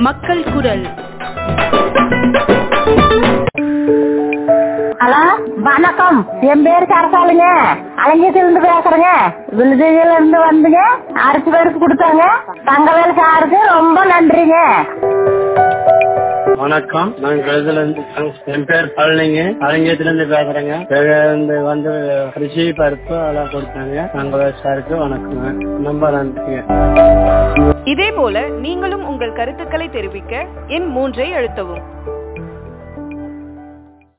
மக்கள் குரல் ஹலோ வணக்கம் என் பேரு சரசாலுங்க அலங்கேசில இருந்து பேசுறேங்க விழுதுல இருந்து வந்துங்க அரிசி பேருக்கு கொடுத்தாங்க தங்கவேல் சாருக்கு ரொம்ப நன்றிங்க வணக்கம் நான் கழுதுல இருந்து என் பேர் பழனிங்க அலங்கியத்துல இருந்து பேசுறேங்க இருந்து வந்து அரிசி பருப்பு அதெல்லாம் கொடுத்தாங்க தங்கவேல் சாருக்கு வணக்கங்க ரொம்ப நன்றிங்க இதே போல நீங்களும் உங்கள் கருத்துக்களை தெரிவிக்க எண் மூன்றை அழுத்தவும்